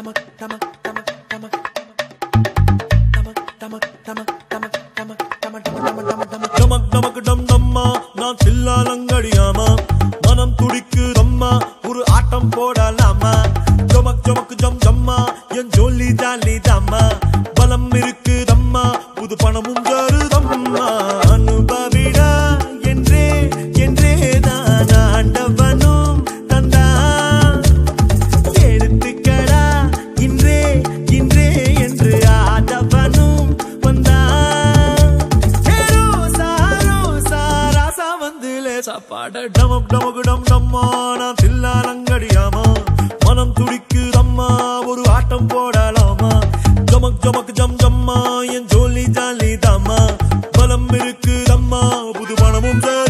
டமக் டமக் டம் டம்மா நான் சில்லாலங்கடியாமா மனம் துடிக்குதம்மா ஒரு ஆட்டம் போடலாமா ஜமக் ஜமக் ஜம் ஜம்மா என் ஜோலி ஜாலி தாம்மா பலம் இருக்குதம்மா புது பணமும் தருதம்மா அனுபவிடா என்றே என்றே தான் ஆண்டவனும் தந்தான் எடுத்துக்கடா இன்றே இன்றே என்று ஆதவனும் வந்தான் சேரோ சாரோ சாராசா வந்து லேசா பாட டமக் டமக் டம் டம்மா நான் தில்லாலங்கடியாமா மனம் துடிக்குதம்மா ஒரு ஆட்டம் போடலாமா ஜமக் ஜமக் ஜம் ஜம்மா என் ஜோலி ஜாலி தாம்மா பலம் இருக்குதம்மா புது பணமும்